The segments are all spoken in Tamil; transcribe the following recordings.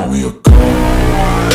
me a god.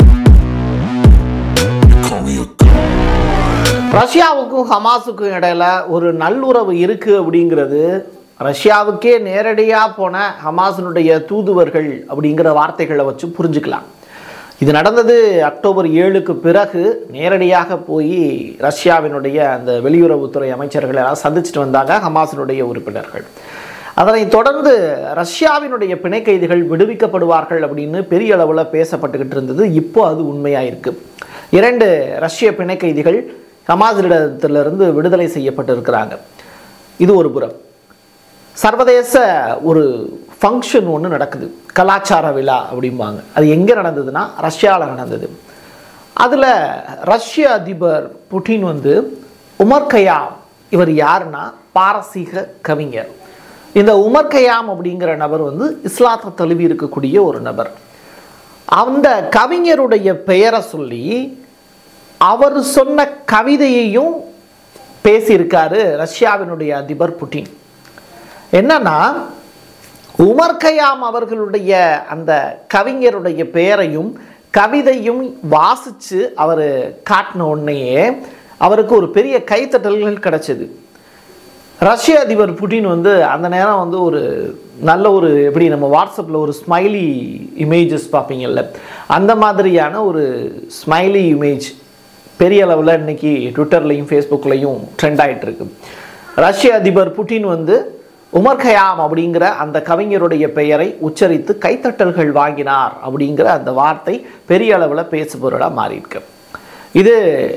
You call me a god. ரஷ்யாவுக்கும் ஹமாஸுக்கும் இடையில ஒரு நல்லுறவு இருக்கு அப்படிங்கிறது ரஷ்யாவுக்கே நேரடியாக போன ஹமாஸினுடைய தூதுவர்கள் அப்படிங்கிற வார்த்தைகளை வச்சு புரிஞ்சுக்கலாம் இது நடந்தது அக்டோபர் ஏழுக்கு பிறகு நேரடியாக போய் ரஷ்யாவினுடைய அந்த வெளியுறவுத்துறை அமைச்சர்களை எல்லாம் சந்திச்சுட்டு வந்தாங்க ஹமாஸினுடைய உறுப்பினர்கள் அதனைத் தொடர்ந்து ரஷ்யாவினுடைய பிணை கைதிகள் விடுவிக்கப்படுவார்கள் அப்படின்னு பெரிய அளவில் பேசப்பட்டுக்கிட்டு இருந்தது இப்போ அது உண்மையாயிருக்கு இரண்டு ரஷ்ய பிணை கைதிகள் ஹமாஸிடத்திலிருந்து விடுதலை செய்யப்பட்டிருக்கிறாங்க இது ஒரு புறம் சர்வதேச ஒரு ஃபங்க்ஷன் ஒன்று நடக்குது கலாச்சார விழா அப்படிம்பாங்க அது எங்கே நடந்ததுன்னா ரஷ்யாவில் நடந்தது அதில் ரஷ்ய அதிபர் புட்டின் வந்து உமர் கயாம் இவர் யாருன்னா பாரசீக கவிஞர் இந்த உமர் கயாம் அப்படிங்கிற நபர் வந்து இஸ்லாத்தை தழுவி இருக்கக்கூடிய ஒரு நபர் அந்த கவிஞருடைய பெயரை சொல்லி அவர் சொன்ன கவிதையையும் பேசியிருக்காரு ரஷ்யாவினுடைய அதிபர் புட்டின் என்னன்னா உமர் கயாம் அவர்களுடைய அந்த கவிஞருடைய பெயரையும் கவிதையும் வாசித்து அவர் காட்டின உடனேயே அவருக்கு ஒரு பெரிய கைத்தட்டல்கள் கிடைச்சது ரஷ்ய அதிபர் புட்டின் வந்து அந்த நேரம் வந்து ஒரு நல்ல ஒரு எப்படி நம்ம வாட்ஸ்அப்பில் ஒரு ஸ்மைலி இமேஜஸ் பார்ப்பீங்கல்ல அந்த மாதிரியான ஒரு ஸ்மைலி இமேஜ் பெரிய அளவில் இன்னைக்கு ட்விட்டர்லையும் ஃபேஸ்புக்லையும் ட்ரெண்ட் ஆயிட்டு இருக்கு ரஷ்ய அதிபர் புட்டின் வந்து உமர் கயாம் அப்படிங்கிற அந்த கவிஞருடைய பெயரை உச்சரித்து கைத்தட்டல்கள் வாங்கினார் அப்படிங்கிற அந்த வார்த்தை பெரிய அளவில் பேசுபொருளாக மாறியிருக்கு இது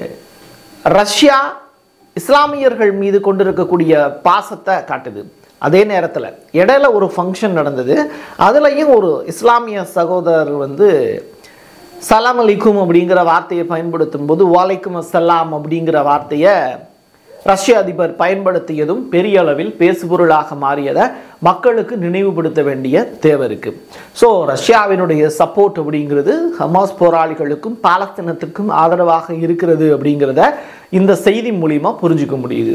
ரஷ்யா இஸ்லாமியர்கள் மீது கொண்டிருக்கக்கூடிய பாசத்தை காட்டுது அதே நேரத்தில் இடையில ஒரு ஃபங்க்ஷன் நடந்தது அதுலேயும் ஒரு இஸ்லாமிய சகோதரர் வந்து சலாம் அலிக்கும் அப்படிங்கிற வார்த்தையை பயன்படுத்தும் போது வாலைக்கும் அஸ்ஸலாம் அப்படிங்கிற வார்த்தையை ரஷ்ய அதிபர் பயன்படுத்தியதும் பெரிய அளவில் பேசுபொருளாக மாறியதை மக்களுக்கு நினைவுபடுத்த வேண்டிய தேவை இருக்கு ஸோ ரஷ்யாவினுடைய சப்போர்ட் அப்படிங்கிறது ஹமாஸ் போராளிகளுக்கும் பாலஸ்தீனத்துக்கும் ஆதரவாக இருக்கிறது அப்படிங்கிறத இந்த செய்தி மூலிமா புரிஞ்சுக்க முடியுது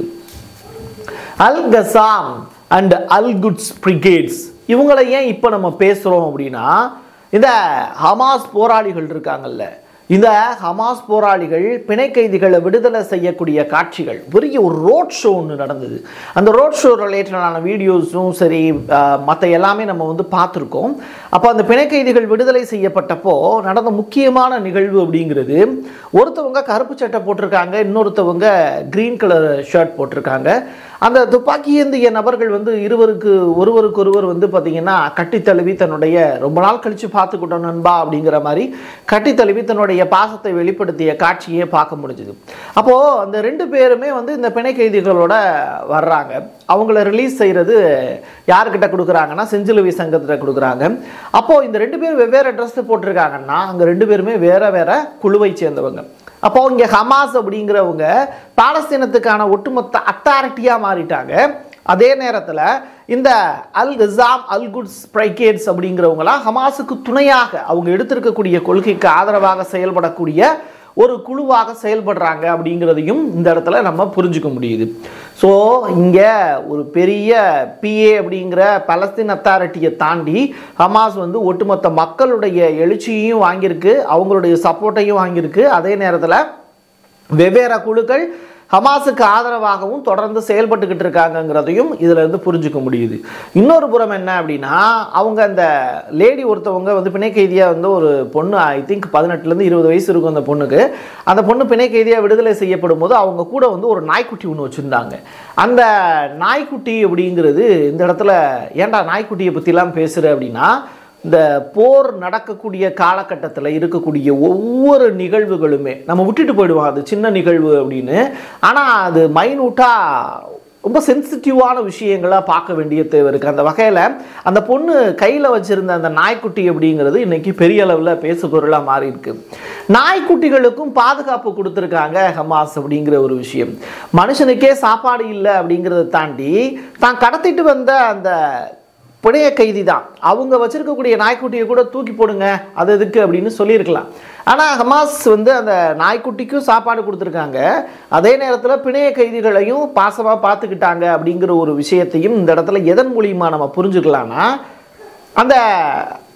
Al Qassam and Al Quds brigades இவங்களை ஏன் இப்போ நம்ம பேசுகிறோம் அப்படின்னா இந்த ஹமாஸ் போராளிகள் இருக்காங்கல்ல இந்த ஹமாஸ் போராளிகள் பிணை கைதிகளை விடுதலை செய்யக்கூடிய காட்சிகள் பெரிய ஒரு ரோட் ஷோ ஒன்று நடந்தது அந்த ரோட் ஷோ ரிலேட்டடான வீடியோஸும் சரி மற்ற எல்லாமே நம்ம வந்து பார்த்துருக்கோம் அப்போ அந்த பிணை கைதிகள் விடுதலை செய்யப்பட்டப்போ நடந்த முக்கியமான நிகழ்வு அப்படிங்கிறது ஒருத்தவங்க கருப்பு சட்டை போட்டிருக்காங்க இன்னொருத்தவங்க க்ரீன் கலர் ஷர்ட் போட்டிருக்காங்க அந்த துப்பாக்கி ஏந்திய நபர்கள் வந்து இருவருக்கு ஒருவருக்கு ஒருவர் வந்து பார்த்தீங்கன்னா கட்டி தழுவி தன்னுடைய ரொம்ப நாள் கழித்து பார்த்துக்கிட்டோம் நண்பா அப்படிங்கிற மாதிரி கட்டி தழுவி தன்னுடைய பாசத்தை வெளிப்படுத்திய காட்சியே பார்க்க முடிஞ்சுது அப்போது அந்த ரெண்டு பேருமே வந்து இந்த பிணை கைதிகளோட வர்றாங்க அவங்கள ரிலீஸ் செய்கிறது யார்கிட்ட கொடுக்குறாங்கன்னா செஞ்சிலுவை சங்கத்திட்ட கொடுக்குறாங்க அப்போது இந்த ரெண்டு பேரும் வெவ்வேறு ட்ரெஸ் போட்டிருக்காங்கன்னா அங்கே ரெண்டு பேருமே வேற வேற குழுவை சேர்ந்தவங்க அப்போ இங்கே ஹமாஸ் அப்படிங்கிறவங்க பாலஸ்தீனத்துக்கான ஒட்டுமொத்த அத்தாரிட்டியாக மாறிட்டாங்க அதே நேரத்தில் இந்த அல் கசாம் அல் குட்ஸ் பிரைகேட்ஸ் அப்படிங்கிறவங்களாம் ஹமாஸுக்கு துணையாக அவங்க எடுத்திருக்கக்கூடிய கொள்கைக்கு ஆதரவாக செயல்படக்கூடிய ஒரு குழுவாக செயல்படுறாங்க அப்படிங்கிறதையும் இந்த இடத்துல நம்ம புரிஞ்சுக்க முடியுது ஸோ இங்கே ஒரு பெரிய பிஏ அப்படிங்கிற பலஸ்தீன் அத்தாரிட்டியை தாண்டி ஹமாஸ் வந்து ஒட்டுமொத்த மக்களுடைய எழுச்சியையும் வாங்கியிருக்கு அவங்களுடைய சப்போர்ட்டையும் வாங்கியிருக்கு அதே நேரத்தில் வெவ்வேறு குழுக்கள் ஹமாஸுக்கு ஆதரவாகவும் தொடர்ந்து செயல்பட்டுக்கிட்டு இருக்காங்கங்கிறதையும் இதில் இருந்து புரிஞ்சுக்க முடியுது இன்னொரு புறம் என்ன அப்படின்னா அவங்க அந்த லேடி ஒருத்தவங்க வந்து பிணை கைதியாக வந்து ஒரு பொண்ணு ஐ திங்க் பதினெட்டுலேருந்து இருபது வயசு இருக்கும் அந்த பொண்ணுக்கு அந்த பொண்ணு பிணை கைதியாக விடுதலை செய்யப்படும் போது அவங்க கூட வந்து ஒரு நாய்க்குட்டி ஒன்று வச்சுருந்தாங்க அந்த நாய்க்குட்டி அப்படிங்கிறது இந்த இடத்துல ஏன்டா நாய்க்குட்டியை பற்றிலாம் பேசுகிற அப்படின்னா இந்த போர் நடக்கக்கூடிய காலகட்டத்தில் இருக்கக்கூடிய ஒவ்வொரு நிகழ்வுகளுமே நம்ம விட்டுட்டு போயிடுவோம் அது சின்ன நிகழ்வு அப்படின்னு ஆனால் அது மைனூட்டாக ரொம்ப சென்சிட்டிவான விஷயங்களா பார்க்க வேண்டிய தேவை இருக்குது அந்த வகையில் அந்த பொண்ணு கையில் வச்சுருந்த அந்த நாய்க்குட்டி அப்படிங்கிறது இன்னைக்கு பெரிய அளவில் பேசு பொருளாக மாறி இருக்கு நாய்க்குட்டிகளுக்கும் பாதுகாப்பு கொடுத்துருக்காங்க ஹமாஸ் அப்படிங்கிற ஒரு விஷயம் மனுஷனுக்கே சாப்பாடு இல்லை அப்படிங்கிறத தாண்டி தான் கடத்திட்டு வந்த அந்த பிணைய கைதி தான் அவங்க வச்சிருக்கக்கூடிய நாய்க்குட்டியை கூட தூக்கி போடுங்க அது எதுக்கு அப்படின்னு சொல்லியிருக்கலாம் ஆனால் ஹமாஸ் வந்து அந்த நாய்க்குட்டிக்கும் சாப்பாடு கொடுத்துருக்காங்க அதே நேரத்தில் பிணைய கைதிகளையும் பாசமாக பார்த்துக்கிட்டாங்க அப்படிங்கிற ஒரு விஷயத்தையும் இந்த இடத்துல எதன் மூலியமாக நம்ம புரிஞ்சுக்கலாம்னா அந்த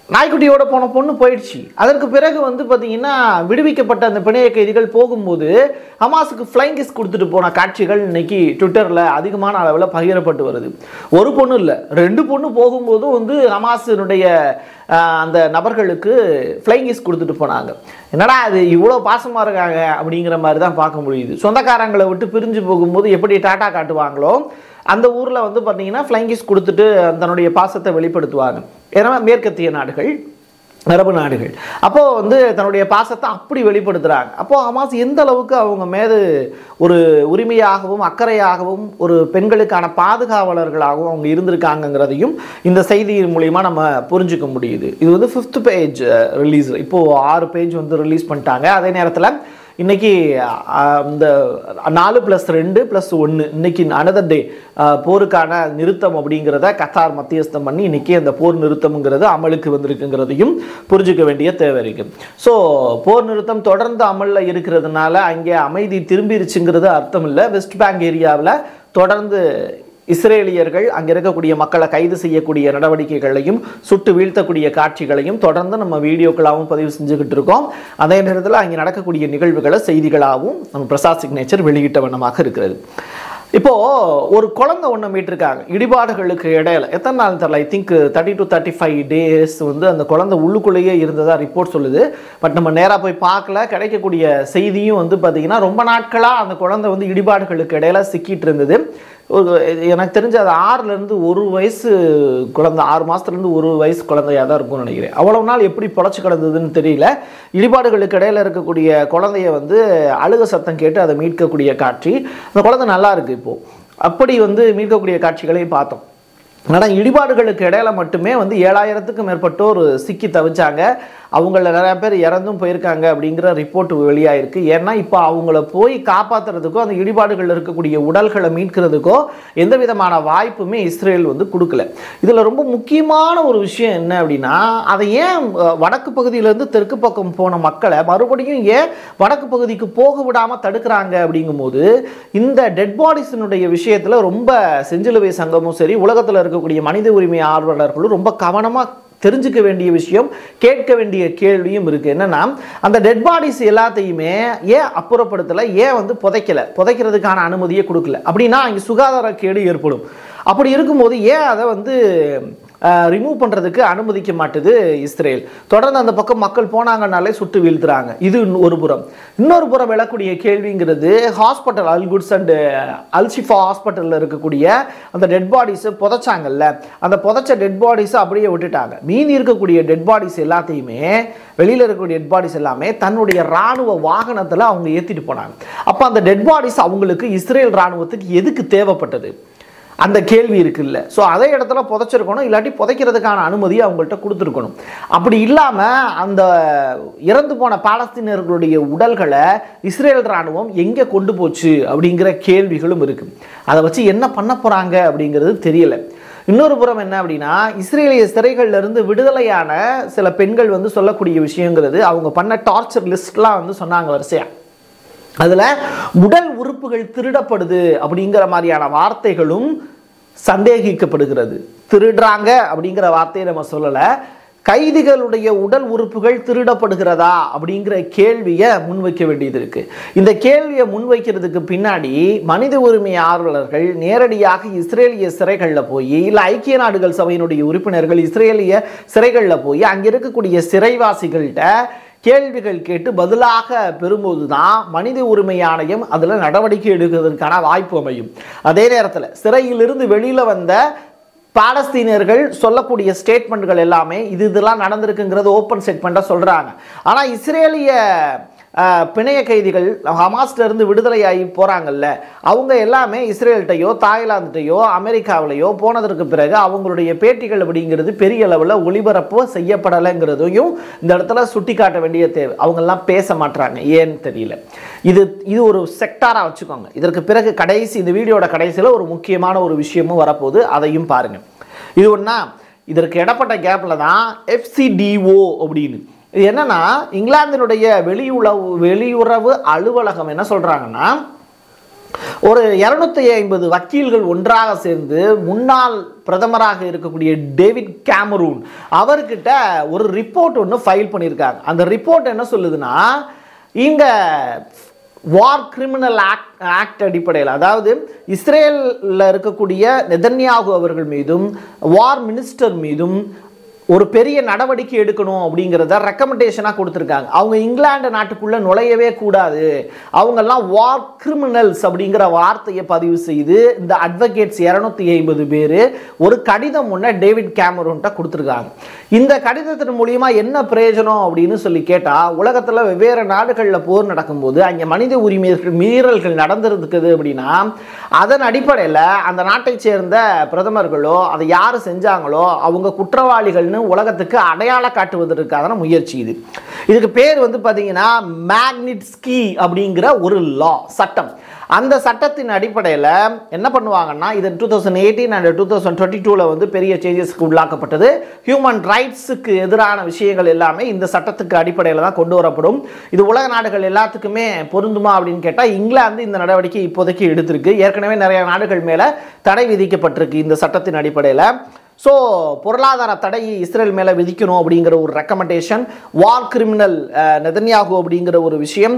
நாய்க்குட்டியோட போன பொண்ணு போயிடுச்சு அதற்கு பிறகு வந்து பார்த்தீங்கன்னா விடுவிக்கப்பட்ட அந்த பிணைய கைதிகள் போகும்போது ஹமாஸுக்கு ஃப்ளைங் கிஸ் கொடுத்துட்டு போன காட்சிகள் இன்னைக்கு ட்விட்டரில் அதிகமான அளவில் பகிரப்பட்டு வருது ஒரு பொண்ணு இல்லை ரெண்டு பொண்ணு போகும்போதும் வந்து ஹமாஸினுடைய ஆஹ், அந்த நபர்களுக்கு ஃப்ளைங் கிஸ் கொடுத்துட்டு போனாங்க என்னடா அது இவ்வளோ பாசமாக இருக்காங்க அப்படிங்கிற மாதிரி தான் பார்க்க முடியுது சொந்தக்காரங்களை விட்டு பிரிஞ்சு போகும்போது எப்படி டாட்டா காட்டுவாங்களோ அந்த ஊரில் வந்து பார்த்தீங்கன்னா ஃப்ளைங்கிஸ் கொடுத்துட்டு தன்னுடைய பாசத்தை வெளிப்படுத்துவாங்க ஏன்னா மேற்கத்திய நாடுகள் அரபு நாடுகள் அப்போது வந்து தன்னுடைய பாசத்தை அப்படி வெளிப்படுத்துகிறாங்க அப்போது ஹமாஸ் எந்த அளவுக்கு அவங்க மீது ஒரு உரிமையாகவும் அக்கறையாகவும் ஒரு பெண்களுக்கான பாதுகாவலர்களாகவும் அவங்க இருந்திருக்காங்கங்கிறதையும் இந்த செய்தியின் மூலிமா நம்ம புரிஞ்சுக்க முடியுது இது வந்து ஃபிஃப்த் பேஜ் ரிலீஸ் இப்போது ஆறு பேஜ் வந்து ரிலீஸ் பண்ணிட்டாங்க அதே நேரத்தில் இன்னைக்கு அஹ், இந்த நாலு ப்ளஸ் ரெண்டு ப்ளஸ் ஒன்று இன்னைக்கு அனதர் டே போருக்கான நிறுத்தம் அப்படிங்கிறத கத்தார் மத்தியஸ்தம் பண்ணி இன்னைக்கு அந்த போர் நிறுத்தம்ங்கிறது அமலுக்கு வந்திருக்குங்கிறதையும் புரிஞ்சுக்க வேண்டிய தேவை இருக்கு ஸோ போர் நிறுத்தம் தொடர்ந்து அமலில் இருக்கிறதுனால அங்கே அமைதி திரும்பிருச்சுங்கிறது அர்த்தம் இல்லை வெஸ்ட் பேங்க் ஏரியாவில் தொடர்ந்து இஸ்ரேலியர்கள் அங்கே இருக்கக்கூடிய மக்களை கைது செய்யக்கூடிய நடவடிக்கைகளையும் சுட்டு வீழ்த்தக்கூடிய காட்சிகளையும் தொடர்ந்து நம்ம வீடியோக்களாகவும் பதிவு செஞ்சுக்கிட்டு இருக்கோம் அதே நேரத்தில் அங்கே நடக்கக்கூடிய நிகழ்வுகளை செய்திகளாகவும் நம்ம பிரசாத் சிக்னேச்சர் வெளியிட்ட வண்ணமாக இருக்கிறது இப்போ ஒரு குழந்தை ஒன்று மீட்டிருக்காங்க இடிபாடுகளுக்கு இடையில எத்தனை நாள் தெரியல I think thirty to thirty five days வந்து அந்த குழந்தை உள்ளுக்குள்ளேயே இருந்ததா ரிப்போர்ட் சொல்லுது பட் நம்ம நேராக போய் பார்க்கல கிடைக்கக்கூடிய செய்தியும் வந்து பார்த்தீங்கன்னா ரொம்ப நாட்களாக அந்த குழந்தை வந்து இடிபாடுகளுக்கு இடையில சிக்கிட்டு இருந்தது ஒரு எனக்கு தெரிஞ்ச அது ஆறுலேருந்து ஒரு வயசு குழந்தை ஆறு மாதத்துலேருந்து ஒரு வயசு குழந்தையாக தான் இருக்கும்னு நினைக்கிறேன் அவ்வளவு நாள் எப்படி பொழைச்சி கிடந்ததுன்னு தெரியல இடிபாடுகளுக்கு இடையில இருக்கக்கூடிய குழந்தைய வந்து அழுக சத்தம் கேட்டு அதை மீட்கக்கூடிய காட்சி அந்த குழந்தை நல்லா இருக்கு இப்போ அப்படி வந்து மீட்கக்கூடிய காட்சிகளையும் பார்த்தோம் ஆனால் இடிபாடுகளுக்கு இடையில மட்டுமே வந்து ஏழாயிரத்துக்கும் மேற்பட்டோர் சிக்கி தவிச்சாங்க அவங்கள நிறைய பேர் இறந்தும் போயிருக்காங்க அப்படிங்கிற ரிப்போர்ட் வெளியாயிருக்கு ஏன்னா இப்போ அவங்கள போய் காப்பாற்றுறதுக்கோ அந்த இடிபாடுகளில் இருக்கக்கூடிய உடல்களை மீட்கிறதுக்கோ எந்த விதமான வாய்ப்புமே இஸ்ரேல் வந்து கொடுக்கல இதில் ரொம்ப முக்கியமான ஒரு விஷயம் என்ன அப்படின்னா அதை ஏன் அஹ், வடக்கு பகுதியிலேருந்து தெற்கு பக்கம் போன மக்களை மறுபடியும் ஏன் வடக்கு பகுதிக்கு போக விடாமல் தடுக்கிறாங்க அப்படிங்கும்போது இந்த டெட் பாடிஸினுடைய விஷயத்தில் ரொம்ப செஞ்சிலுவை சங்கமும் சரி உலகத்தில் இருக்கக்கூடிய மனித உரிமை ஆர்வலர்களும் ரொம்ப கவனமாக தெரிஞ்சுக்க வேண்டிய விஷயம் கேட்க வேண்டிய கேள்வியும் இருக்கு என்னன்னா அந்த டெட் பாடிஸ் எல்லாத்தையுமே ஏன் அப்புறப்படுத்தலை ஏன் வந்து புதைக்கல புதைக்கிறதுக்கான அனுமதியை கொடுக்கல அப்படின்னா அங்கே சுகாதார கேடு ஏற்படும் அப்படி இருக்கும்போது ஏன் அதை வந்து ரிமூவ் பண்ணுறதுக்கு அனுமதிக்க மாட்டுது இஸ்ரேல் தொடர்ந்து அந்த பக்கம் மக்கள் போனாங்கனாலே சுட்டு வீழ்த்துறாங்க இது இன்னொரு ஒரு புறம் இன்னொரு புறம் எழக்கூடிய கேள்விங்கிறது hospital Al Quds and Al Shifa ஹாஸ்பிட்டலில் இருக்கக்கூடிய அந்த டெட் பாடிஸை புதைச்சாங்கல்ல அந்த புதைச்ச டெட் பாடிஸை அப்படியே விட்டுட்டாங்க மீதி இருக்கக்கூடிய டெட் பாடிஸ் எல்லாத்தையுமே வெளியில் இருக்கக்கூடிய டெட் பாடிஸ் எல்லாமே தன்னுடைய ராணுவ வாகனத்தில் அவங்க ஏற்றிட்டு போனாங்க அப்போ அந்த டெட் பாடிஸ் அவங்களுக்கு இஸ்ரேல் ராணுவத்துக்கு எதுக்கு தேவைப்பட்டது அந்த கேள்வி இருக்குல்ல ஸோ அதே இடத்துல புதைச்சிருக்கணும் இல்லாட்டி புதைக்கிறதுக்கான அனுமதியை அவங்கள்ட்ட கொடுத்துருக்கணும் அப்படி இல்லாமல் அந்த இறந்து போன பாலஸ்தீனர்களுடைய உடல்களை இஸ்ரேல் ராணுவம் எங்கே கொண்டு போச்சு அப்படிங்கிற கேள்விகளும் இருக்குது அதை வச்சு என்ன பண்ண போகிறாங்க அப்படிங்கிறது தெரியல இன்னொரு புறம் என்ன அப்படின்னா இஸ்ரேலிய சிறைகள்ல இருந்து விடுதலையான சில பெண்கள் வந்து சொல்லக்கூடிய விஷயங்கிறது அவங்க பண்ண டார்ச்சர் லிஸ்ட்லாம் வந்து சொன்னாங்க வரிசையா அதில் உடல் உறுப்புகள் திருடப்படுது அப்படிங்கிற மாதிரியான வார்த்தைகளும் சந்தேகிக்கப்படுகிறது திருடுறாங்க அப்படிங்கிற வார்த்தையை நம்ம சொல்லலை கைதிகளுடைய உடல் உறுப்புகள் திருடப்படுகிறதா அப்படிங்கிற கேள்வியை முன்வைக்க வேண்டியது இருக்கு இந்த கேள்வியை முன்வைக்கிறதுக்கு பின்னாடி மனித உரிமை ஆர்வலர்கள் நேரடியாக இஸ்ரேலிய சிறைகளில் போய் இல்லை ஐக்கிய நாடுகள் சபையினுடைய உறுப்பினர்கள் இஸ்ரேலிய சிறைகளில் போய் அங்கே இருக்கக்கூடிய சிறைவாசிகள்கிட்ட கேள்விகள் கேட்டு பதிலாக பெறும்போது தான் மனித உரிமை ஆணையம் அதில் நடவடிக்கை எடுக்கிறதுக்கான வாய்ப்பு அமையும் அதே நேரத்தில் சிறையிலிருந்து வெளியில் வந்த பாலஸ்தீனியர்கள் சொல்லக்கூடிய ஸ்டேட்மெண்ட்கள் எல்லாமே இது இதெல்லாம் நடந்திருக்குங்கிறது ஓப்பன் ஸ்டேட்மெண்ட்டாக சொல்கிறாங்க ஆனால் இஸ்ரேலிய அஹ், பிணைய கைதிகள் ஹமாஸ்ல இருந்து விடுதலையாகி போகிறாங்கல்ல அவங்க எல்லாமே இஸ்ரேல்கிட்டையோ தாய்லாந்துட்டையோ அமெரிக்காவிலையோ போனதற்கு பிறகு அவங்களுடைய பேட்டிகள் அப்படிங்கிறது பெரிய அளவில் ஒளிபரப்பு செய்யப்படலைங்கிறதையும் இந்த இடத்துல சுட்டி காட்ட வேண்டிய தேவை அவங்கெல்லாம் பேச மாட்றாங்க ஏன்னு தெரியல இது இது ஒரு செக்டாராக வச்சுக்கோங்க இதற்கு பிறகு கடைசி இந்த வீடியோட கடைசியில் ஒரு முக்கியமான ஒரு விஷயமும் வரப்போகுது அதையும் பாருங்கள் இது ஒன்றா இதற்கு இடப்பட்ட கேப்பில் தான் எஃப்சிடிஓ அப்படின்னு இது என்னன்னா இங்கிலாந்தினுடைய வெளியுறவு வெளியுறவு அலுவலகம் என்ன சொல்கிறாங்கன்னா ஒரு இரநூத்தி ஐம்பது வக்கீல்கள் ஒன்றாக சேர்ந்து முன்னாள் பிரதமராக இருக்கக்கூடிய டேவிட் கேமரூன் அவர்கிட்ட ஒரு ரிப்போர்ட் ஒன்று ஃபைல் பண்ணியிருக்காங்க அந்த ரிப்போர்ட் என்ன சொல்லுதுன்னா இங்க வார் கிரிமினல் ஆக்ட் ஆக்ட் அடிப்படையில் அதாவது இஸ்ரேலில் இருக்கக்கூடிய நெதன்யாகு அவர்கள் மீதும் வார் மினிஸ்டர் மீதும் ஒரு பெரிய நடவடிக்கை எடுக்கணும் அப்படிங்கிறத ரெக்கமெண்டேஷனாக கொடுத்துருக்காங்க அவங்க இங்கிலாந்து நாட்டுக்குள்ளே நுழையவே கூடாது அவங்கெல்லாம் வார் கிரிமினல்ஸ் அப்படிங்கிற வார்த்தையை பதிவு செய்து இந்த அட்வொகேட்ஸ் இரநூத்தி ஐம்பது பேர் ஒரு கடிதம் ஒன்று டேவிட் கேமரூன்ட்ட கொடுத்துருக்காங்க இந்த கடிதத்தின் மூலியமா என்ன பிரயோஜனம் அப்படின்னு சொல்லி கேட்டால் உலகத்தில் வெவ்வேறு நாடுகளில் போர் நடக்கும்போது அங்கே மனித உரிமைகள் மீறல்கள் நடந்திருக்குது அப்படின்னா அதன் அடிப்படையில் அந்த நாட்டை சேர்ந்த பிரதமர்களோ அதை யார் செஞ்சாங்களோ அவங்க குற்றவாளிகள்னு உலகத்துக்கு அடையாளம் காட்டுவதற்கான முயற்சி இது இதுக்கு பேர் வந்து பார்த்தீங்கன்னா மேக்னிட்ஸ்கி அப்படிங்கிற ஒரு லா சட்டம் அந்த சட்டத்தின் அடிப்படையில் என்ன பண்ணுவாங்கன்னா இது two thousand eighteen and two thousand twenty டூவில் வந்து பெரிய சேஞ்சஸ்க்கு உள்ளாக்கப்பட்டது ஹியூமன் ரைட்ஸுக்கு எதிரான விஷயங்கள் எல்லாமே இந்த சட்டத்துக்கு அடிப்படையில் தான் கொண்டு வரப்படும் இது உலக நாடுகள் எல்லாத்துக்குமே பொருந்துமா அப்படின்னு கேட்டால் இங்கிலாந்து இந்த நடவடிக்கை இப்போதைக்கு எடுத்திருக்கு ஏற்கனவே நிறைய நாடுகள் மேலே தடை விதிக்கப்பட்டிருக்கு இந்த சட்டத்தின் அடிப்படையில் ஸோ பொருளாதார தடை இஸ்ரேல் மேலே விதிக்கணும் அப்படிங்கிற ஒரு ரெக்கமெண்டேஷன் வார் கிரிமினல் நெதன்யாகு அப்படிங்கிற ஒரு விஷயம்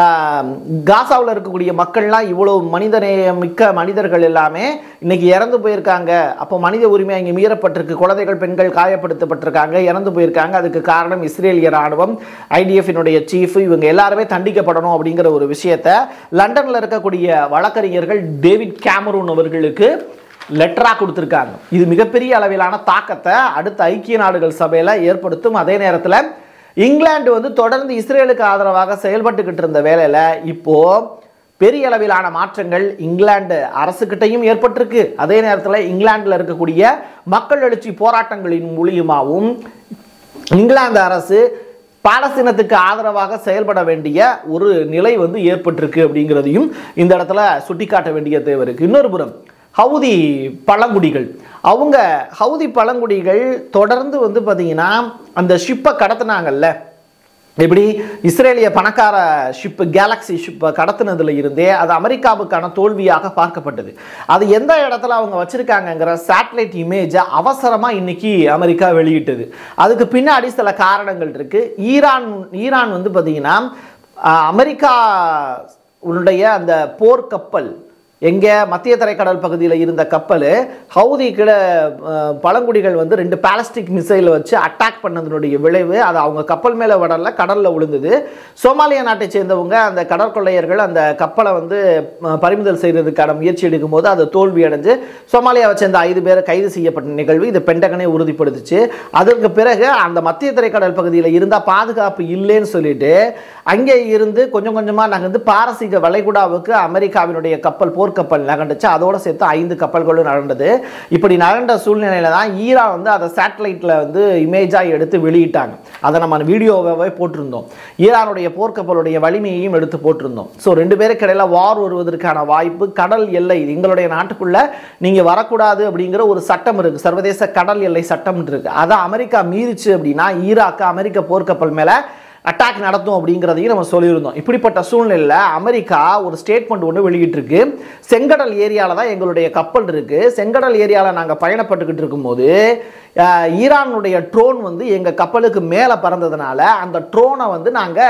காசாவில் இருக்கக்கூடிய மக்கள்லாம் இவ்வளோ மனிதநேய மிக்க மனிதர்கள் எல்லாமே இன்னைக்கு இறந்து போயிருக்காங்க அப்போ மனித உரிமை அங்கே மீறப்பட்டிருக்கு குழந்தைகள் பெண்கள் காயப்படுத்தப்பட்டிருக்காங்க இறந்து போயிருக்காங்க அதுக்கு காரணம் இஸ்ரேலிய ராணுவம் ஐடிஎஃபினுடைய சீஃப் இவங்க எல்லாருமே தண்டிக்கப்படணும் அப்படிங்கிற ஒரு விஷயத்த லண்டனில் இருக்கக்கூடிய வழக்கறிஞர்கள் டேவிட் கேமரூன் அவர்களுக்கு லெட்டராக கொடுத்துருக்காங்க இது மிகப்பெரிய அளவிலான தாக்கத்தை அடுத்த ஐக்கிய நாடுகள் சபையில் ஏற்படுத்தும் அதே நேரத்தில் இங்கிலாந்து வந்து தொடர்ந்து இஸ்ரேலுக்கு ஆதரவாக செயல்பட்டுக்கிட்டு இருந்த வேலையில் இப்போ பெரிய அளவிலான மாற்றங்கள் இங்கிலாந்து அரசுக்கிட்டையும் ஏற்பட்டிருக்கு அதே நேரத்தில் இங்கிலாந்தில் இருக்கக்கூடிய மக்கள் எழுச்சி போராட்டங்களின் மூலியமாகவும் இங்கிலாந்து அரசு பாலஸ்தீனத்துக்கு ஆதரவாக செயல்பட வேண்டிய ஒரு நிலை வந்து ஏற்பட்டிருக்கு அப்படிங்கிறதையும் இந்த இடத்துல சுட்டிக்காட்ட வேண்டிய தேவை இருக்கு இன்னொரு புறம் ஹவுதி பழங்குடிகள் அவங்க ஹவுதி பழங்குடிகள் தொடர்ந்து வந்து பார்த்தீங்கன்னா அந்த ஷிப்பை கடத்துனாங்கல்ல எப்படி இஸ்ரேலிய பணக்கார ஷிப் கேலக்ஸி ஷிப்பை கடத்தினதுல இருந்தே அது அமெரிக்காவுக்கான தோல்வியாக பார்க்கப்பட்டது அது எந்த இடத்துல அவங்க வச்சிருக்காங்கங்கிற சேட்டலைட் இமேஜை அவசரமாக இன்னைக்கு அமெரிக்கா வெளியிட்டது அதுக்கு பின்னாடி சில காரணங்கள் இருக்கு ஈரான் ஈரான் வந்து பார்த்தீங்கன்னா அஹ், அமெரிக்கா உன்னுடைய அந்த போர்க்கப்பல் எங்கே மத்திய தரைக்கடல் பகுதியில் இருந்த கப்பல் ஹவுதி கிட அஹ், பழங்குடிகள் வந்து ரெண்டு பாலஸ்டிக் மிசைலை வச்சு அட்டாக் பண்ணதனுடைய விளைவு அது அவங்க கப்பல் மேலே விடல கடலில் விழுந்தது சோமாலியா நாட்டை சேர்ந்தவங்க அந்த கடற்கொள்ளையர்கள் அந்த கப்பலை வந்து அஹ், பறிமுதல் செய்கிறதுக்கான முயற்சி எடுக்கும்போது அது தோல்வி அடைஞ்சு சோமாலியாவை சேர்ந்த ஐந்து பேர் கைது செய்யப்பட்ட நிகழ்வு இது பெண்டகனே உறுதிப்படுத்துச்சு அதற்கு பிறகு அந்த மத்திய தரைக்கடல் பகுதியில் இருந்தால் பாதுகாப்பு இல்லைன்னு சொல்லிட்டு அங்கே இருந்து கொஞ்சம் கொஞ்சமாக நகர்ந்து பாரசீக வளைகுடாவுக்கு அமெரிக்காவினுடைய கப்பல் போர்க்கப்பல் நகண்டுச்சு அதோட சேர்த்து ஐந்து கப்பல்களும் நகண்டது இப்படி நகண்ட சூழ்நிலையில தான் ஈரான் வந்து அதை சேட்டலைட்டில் வந்து இமேஜாக எடுத்து வெளியிட்டாங்க அதை நம்ம வீடியோவாகவே போட்டிருந்தோம் ஈரானுடைய போர்க்கப்பலுடைய வலிமையையும் எடுத்து போட்டிருந்தோம் ஸோ ரெண்டு பேருக்கு இடையில வார் வருவதற்கான வாய்ப்பு கடல் எல்லை எங்களுடைய நாட்டுக்குள்ள நீங்க வரக்கூடாது அப்படிங்கிற ஒரு சட்டம் இருக்கு சர்வதேச கடல் எல்லை சட்டம் இருக்கு அதை அமெரிக்கா மீறிச்சு அப்படின்னா ஈராக்கு அமெரிக்க போர்க்கப்பல் மேல அட்டாக் நடத்தும் அப்படிங்கிறதையும் நம்ம சொல்லியிருந்தோம் இப்படிப்பட்ட சூழ்நிலையில் அமெரிக்கா ஒரு ஸ்டேட்மெண்ட் ஒன்று வெளியிட்டிருக்கு செங்கடல் ஏரியாவில் தான் எங்களுடைய கப்பல் இருக்கு செங்கடல் ஏரியாவில் நாங்கள் பயணப்பட்டுக்கிட்டு இருக்கும்போது அஹ், ஈரானுடைய ட்ரோன் வந்து எங்கள் கப்பலுக்கு மேலே பறந்ததுனால அந்த ட்ரோனை வந்து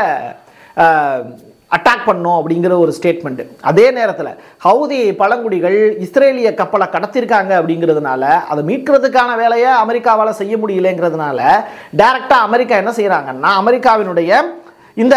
நாங்கள் அட்டாக் பண்ணோம் அப்படிங்கிற ஒரு ஸ்டேட்மெண்ட் அதே நேரத்தில் ஹவுதி பழங்குடிகள் இஸ்ரேலிய கப்பலை கடத்திருக்காங்க அப்படிங்கிறதுனால அதை மீட்கிறதுக்கான வேலையை அமெரிக்காவால் செய்ய முடியலைங்கிறதுனால டைரக்டாக அமெரிக்கா என்ன செய்கிறாங்கன்னா அமெரிக்காவினுடைய இந்த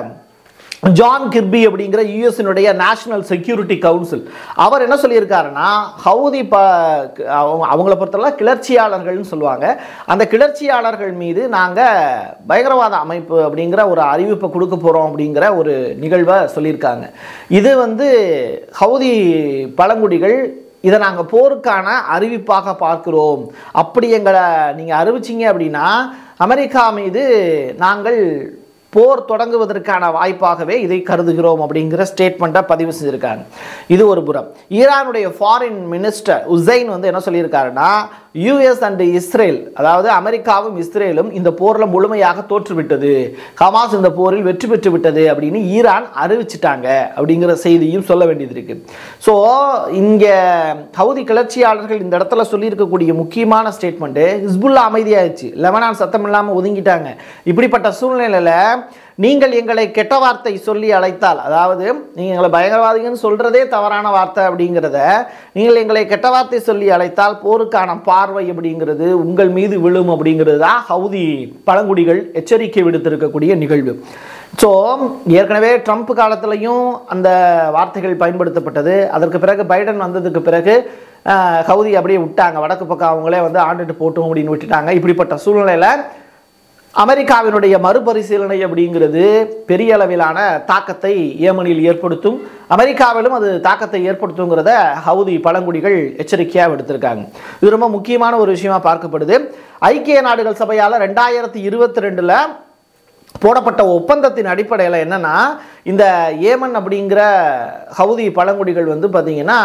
ஜான் கிர்பி அப்படிங்கிற யூஎஸ்னுடைய நேஷனல் செக்யூரிட்டி கவுன்சில் அவர் என்ன சொல்லியிருக்காருன்னா ஹவுதி ப அவங்க- அவங்கள பொறுத்தவரை கிளர்ச்சியாளர்கள்னு சொல்லுவாங்க அந்த கிளர்ச்சியாளர்கள் மீது நாங்கள் பயங்கரவாத அமைப்பு அப்படிங்கிற ஒரு அறிவிப்பை கொடுக்க போகிறோம் அப்படிங்கிற ஒரு நிகழ்வை சொல்லியிருக்காங்க இது வந்து ஹவுதி பழங்குடிகள் இதை நாங்கள் போருக்கான அறிவிப்பாக பார்க்கிறோம் அப்படி எங்களை நீங்கள் அறிவிச்சிங்க அப்படின்னா அமெரிக்கா மீது நாங்கள் போர் தொடங்குவதற்கான வாய்ப்பாகவே இதை கருதுகிறோம் அப்படிங்கிற ஸ்டேட்மெண்ட்டை பதிவு செஞ்சிருக்காங்க இது ஒரு புறம் ஈரானுடைய ஃபாரின் மினிஸ்டர் உசைன் வந்து என்ன சொல்லியிருக்காருன்னா யுஎஸ் அண்ட் இஸ்ரேல் அதாவது அமெரிக்காவும் இஸ்ரேலும் இந்த போரில் முழுமையாக தோற்றுவிட்டது ஹமாஸ் இந்த போரில் வெற்றி பெற்று விட்டது அப்படின்னு ஈரான் அறிவிச்சிட்டாங்க அப்படிங்கிற செய்தியும் சொல்ல வேண்டியது இருக்கு ஸோ இங்கே ஹவுதி கிளர்ச்சியாளர்கள் இந்த இடத்துல சொல்லியிருக்கக்கூடிய முக்கியமான ஸ்டேட்மெண்ட்டு ஹிஸ்புல்லா அமைதியாயிடுச்சு லெபனான் சத்தம் இல்லாமல் ஒதுங்கிட்டாங்க இப்படிப்பட்ட சூழ்நிலையில் நீங்கள் எங்களை கெட்ட வார்த்தை சொல்லி அழைத்தால் அதாவது நீங்கள் எங்களை பயங்கரவாதிகன்னு சொல்கிறதே தவறான வார்த்தை அப்படிங்கிறத நீங்கள் எங்களை கெட்ட வார்த்தை சொல்லி அழைத்தால் போருக்கான பார்வை அப்படிங்கிறது உங்கள் மீது விழும் அப்படிங்கிறது தான் ஹவுதி பழங்குடிகள் எச்சரிக்கை விடுத்திருக்கக்கூடிய நிகழ்வு ஸோ ஏற்கனவே ட்ரம்ப் காலத்திலையும் அந்த வார்த்தைகள் பயன்படுத்தப்பட்டது அதற்கு பிறகு பைடன் வந்ததுக்கு பிறகு அஹ், ஹவுதி அப்படியே விட்டாங்க வடக்கு பக்கம் அவங்களே வந்து ஆண்டுட்டு போட்டும் அப்படின்னு விட்டுட்டாங்க இப்படிப்பட்ட சூழ்நிலையில் அமெரிக்காவினுடைய மறுபரிசீலனை அப்படிங்கிறது பெரிய அளவிலான தாக்கத்தை ஏமனில் ஏற்படுத்தும் அமெரிக்காவிலும் அது தாக்கத்தை ஏற்படுத்துங்கிறத ஹவுதி பழங்குடிகள் எச்சரிக்கையாக எடுத்திருக்காங்க இது ரொம்ப முக்கியமான ஒரு விஷயமா பார்க்கப்படுது ஐக்கிய நாடுகள் சபையால் ரெண்டாயிரத்தி இருபத்தி ரெண்டில் போடப்பட்ட ஒப்பந்தத்தின் அடிப்படையில் என்னன்னா இந்த ஏமன் அப்படிங்கிற ஹவுதி பழங்குடிகள் வந்து பார்த்தீங்கன்னா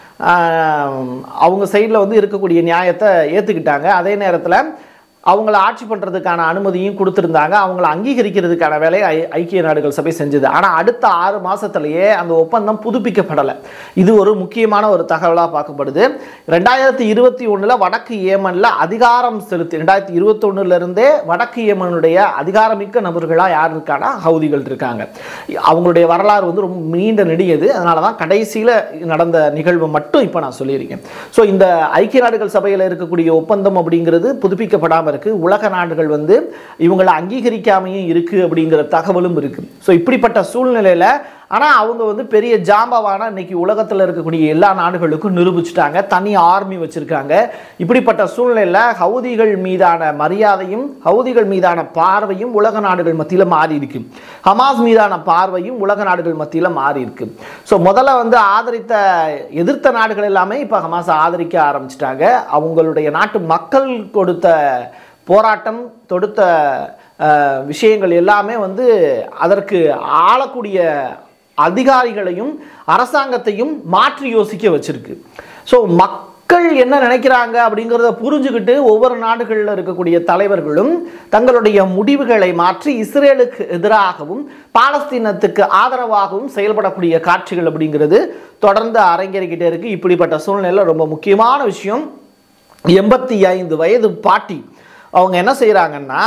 ஆஹ், அவங்க சைடில் வந்து இருக்கக்கூடிய நியாயத்தை ஏற்றுக்கிட்டாங்க அதே நேரத்தில் அவங்கள ஆட்சி பண்ணுறதுக்கான அனுமதியும் கொடுத்துருந்தாங்க அவங்கள அங்கீகரிக்கிறதுக்கான வேலையை ஐ ஐக்கிய நாடுகள் சபை செஞ்சது ஆனால் அடுத்த ஆறு மாதத்துலேயே அந்த ஒப்பந்தம் புதுப்பிக்கப்படலை இது ஒரு முக்கியமான ஒரு தகவலாக பார்க்கப்படுது ரெண்டாயிரத்தி இருபத்தி ஒன்றில் வடக்கு ஏமனில் அதிகாரம் செலுத்தி ரெண்டாயிரத்தி இருபத்தொன்னுலேருந்தே வடக்கு ஏமனுடைய அதிகாரமிக்க நபர்களாக யார் இருக்காங்கன்னா ஹவுதிகள் இருக்காங்க அவங்களுடைய வரலாறு வந்து ரொம்ப நீண்ட நெடியது அதனால தான் கடைசியில் நடந்த நிகழ்வு மட்டும் இப்போ நான் சொல்லியிருக்கேன் ஸோ இந்த ஐக்கிய நாடுகள் சபையில் இருக்கக்கூடிய ஒப்பந்தம் அப்படிங்கிறது புதுப்பிக்கப்படாமல் இருக்கு உலக நாடுகள் வந்து இவங்களை அங்கீகரிக்காமையும் இருக்கு அப்படிங்கிற தகவலும் இருக்கு ஸோ இப்படிப்பட்ட சூழ்நிலையில் ஆனால் அவங்க வந்து பெரிய ஜாம்பவான இன்னைக்கு உலகத்தில் இருக்கக்கூடிய எல்லா நாடுகளுக்கும் நிரூபிச்சிட்டாங்க தனி ஆர்மி வச்சிருக்காங்க இப்படிப்பட்ட சூழ்நிலையில் ஹவுதிகள் மீதான மரியாதையும் ஹவுதிகள் மீதான பார்வையும் உலக நாடுகள் மத்தியில் மாறி இருக்கு ஹமாஸ் மீதான பார்வையும் உலக நாடுகள் மத்தியில் மாறி இருக்கு ஸோ முதல்ல வந்து ஆதரித்த எதிர்த்த நாடுகள் எல்லாமே இப்போ ஹமாஸ் ஆதரிக்க ஆரம்பிச்சிட்டாங்க அவங்களுடைய நாட்டு மக்கள் கொடுத்த போராட்டம் தொடுத்த அஹ், விஷயங்கள் எல்லாமே வந்து அதற்கு ஆளக்கூடிய அதிகாரிகளையும் அரசாங்கத்தையும் மாற்றி யோசிக்க வச்சிருக்கு ஸோ மக்கள் என்ன நினைக்கிறாங்க அப்படிங்கிறத புரிஞ்சுக்கிட்டு ஒவ்வொரு நாடுகளில் இருக்கக்கூடிய தலைவர்களும் தங்களுடைய முடிவுகளை மாற்றி இஸ்ரேலுக்கு எதிராகவும் பாலஸ்தீனத்துக்கு ஆதரவாகவும் செயல்படக்கூடிய காட்சிகள் அப்படிங்கிறது தொடர்ந்து அரங்கேறிக்கிட்டே இருக்கு இப்படிப்பட்ட சூழ்நிலையில் ரொம்ப முக்கியமான விஷயம் எண்பத்தி ஐந்து வயது பாட்டி அவங்க என்ன செய்கிறாங்கன்னா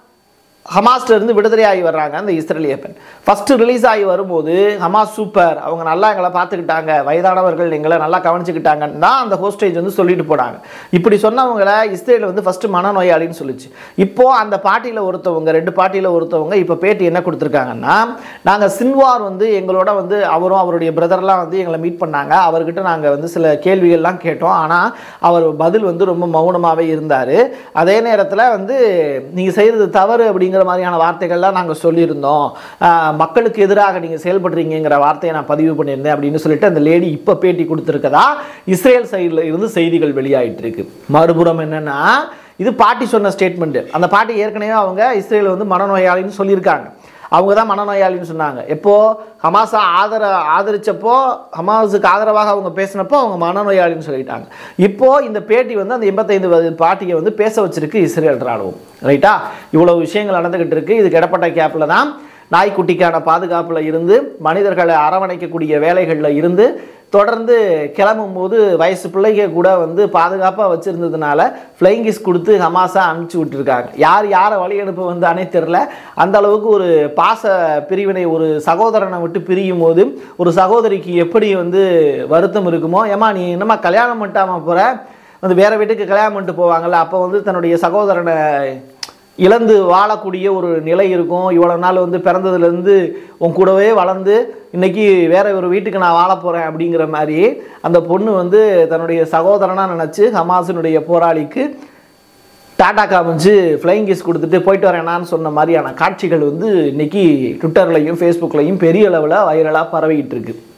ஹமாஸ்ல இருந்து விடுதலையாகி வர்றாங்க அந்த இஸ்ரேலிய பெண் ஃபர்ஸ்ட் ரிலீஸ் ஆகி வரும்போது ஹமாஸ் சூப்பர் அவங்க நல்லா எங்களை பார்த்துக்கிட்டாங்க வயதானவர்கள் எங்களை நல்லா கவனிச்சுக்கிட்டாங்கன்னு தான் அந்த ஹோஸ்டேஜ் வந்து சொல்லிட்டு போனாங்க இப்படி சொன்னவங்கள இஸ்ரேல் வந்து ஃபர்ஸ்ட் மனநோயாளின்னு சொல்லுச்சு இப்போ அந்த பாட்டியில் ஒருத்தவங்க ரெண்டு பாட்டியில் ஒருத்தவங்க இப்போ பேட்டி என்ன கொடுத்துருக்காங்கன்னா நாங்கள் சின்வார் வந்து எங்களோட வந்து அவரும் அவருடைய பிரதர்லாம் வந்து எங்களை மீட் பண்ணாங்க அவர்கிட்ட நாங்கள் வந்து சில கேள்விகள்லாம் கேட்டோம் ஆனால் அவர் பதில் வந்து ரொம்ப மௌனமாகவே இருந்தார் அதே நேரத்தில் வந்து நீங்கள் செய்கிறது தவறு அப்படிங்கிற மாதிரியான வார்த்தைகள்லாம் நாங்கள் சொல்லியிருந்தோம் ஆஹ் மக்களுக்கு எதிராக நீங்கள் செயல்படுறீங்கிற வார்த்தையை நான் பதிவு பண்ணியிருந்தேன் அப்படின்னு சொல்லிட்டு அந்த லேடி இப்போ பேட்டி கொடுத்துருக்கதா இஸ்ரேல் சைடில் இருந்து செய்திகள் வெளியாயிட்டு இருக்கு மறுபுறம் என்னன்னா இது பாட்டி சொன்ன ஸ்டேட்மெண்ட் அந்த பாட்டி ஏற்கனவே அவங்க இஸ்ரேல் வந்து மனநோயாளின்னு சொல்லியிருக்காங்க அவங்க தான் மனநோயாளின்னு சொன்னாங்க எப்போ ஹமாஸை ஆதர ஆதரிச்சப்போ ஹமாஸுக்கு ஆதரவாக அவங்க பேசினப்போ அவங்க மனநோயாளின்னு சொல்லிட்டாங்க இப்போ இந்த பேட்டி வந்து அந்த எண்பத்தைந்து வயது பாட்டியை வந்து பேச வச்சிருக்கு இஸ்ரேல் ராணுவம் ரைட்டா இவ்வளவு விஷயங்கள் நடந்துகிட்டு இருக்கு இது கிடப்பட்ட கேப்பில் தான் நாய்க்குட்டிக்கான பாதுகாப்பில் இருந்து மனிதர்களை அரவணைக்கக்கூடிய வேலைகளில் இருந்து தொடர்ந்து கிளம்பும் போது வயசு பிள்ளைங்க கூட வந்து பாதுகாப்பாக வச்சுருந்ததுனால ஃப்ளைங்கிஸ் கொடுத்து ஹமாஸா அனுப்பிச்சி விட்டுருக்காங்க யார் யாரை வழி அனுப்ப வந்து அணை தெரில அந்த அளவுக்கு ஒரு பாச பிரிவினை ஒரு சகோதரனை விட்டு பிரியும் போது ஒரு சகோதரிக்கு எப்படி வந்து வருத்தம் இருக்குமோ ஏமா நீ என்னம்மா கல்யாணம் பண்ணிட்டாம போகிற வந்து வேற வீட்டுக்கு கல்யாணம் பண்ணிட்டு போவாங்கல்ல அப்போ வந்து தன்னுடைய சகோதரனை இழந்து வாழக்கூடிய ஒரு நிலை இருக்கும் இவ்வளோ நாள் வந்து பிறந்ததுலேருந்து உன் கூடவே வளர்ந்து இன்னைக்கு வேற ஒரு வீட்டுக்கு நான் வாழ போகிறேன் அப்படிங்கிற மாதிரி அந்த பொண்ணு வந்து தன்னுடைய சகோதரனாக நினச்சி ஹமாஸினுடைய போராளிக்கு டாடா காமிச்சு ஃப்ளைங் கிஸ் கொடுத்துட்டு போயிட்டு வரேனான்னு சொன்ன மாதிரியான காட்சிகள் வந்து இன்னைக்கு ட்விட்டர்லையும் ஃபேஸ்புக்லையும் பெரிய அளவில் வைரலாக பரவிக்கிட்டு இருக்கு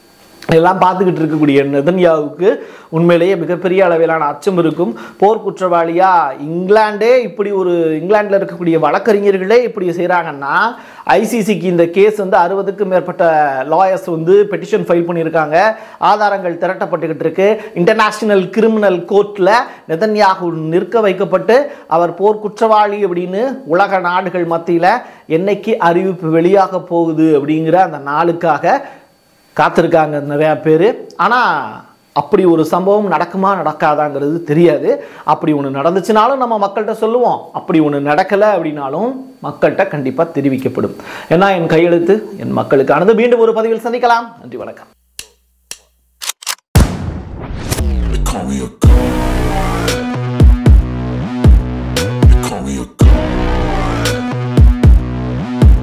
இதெல்லாம் பார்த்துக்கிட்டு இருக்கக்கூடிய நெதன்யாவுக்கு உண்மையிலேயே மிகப்பெரிய அளவிலான அச்சம் இருக்கும் போர் குற்றவாளியா இங்கிலாண்டே இப்படி ஒரு இங்கிலாண்டில் இருக்கக்கூடிய வழக்கறிஞர்களே இப்படி செய்கிறாங்கன்னா ஐசிசிக்கு இந்த கேஸ் வந்து அறுபதுக்கும் மேற்பட்ட லாயர்ஸ் வந்து பெட்டிஷன் ஃபைல் பண்ணியிருக்காங்க ஆதாரங்கள் திரட்டப்பட்டுக்கிட்டு இருக்கு இன்டர்நேஷனல் கிரிமினல் கோர்ட்டில் நெதன்யாகு நிற்க வைக்கப்பட்டு அவர் போர் குற்றவாளி அப்படின்னு உலக நாடுகள் மத்தியில் என்னைக்கு அறிவிப்பு வெளியாக போகுது அப்படிங்கிற அந்த நாளுக்காக காத்திருக்காங்க நிறையா பேர் ஆனால் அப்படி ஒரு சம்பவம் நடக்குமா நடக்காதாங்கிறது தெரியாது அப்படி ஒன்று நடந்துச்சுனாலும் நம்ம மக்கள்கிட்ட சொல்லுவோம் அப்படி ஒன்று நடக்கலை அப்படின்னாலும் மக்கள்கிட்ட கண்டிப்பாக தெரிவிக்கப்படும் ஏன்னா என் கையெழுத்து என் மக்களுக்கானது மீண்டும் ஒரு பதிவில் சந்திக்கலாம் நன்றி வணக்கம் They call me a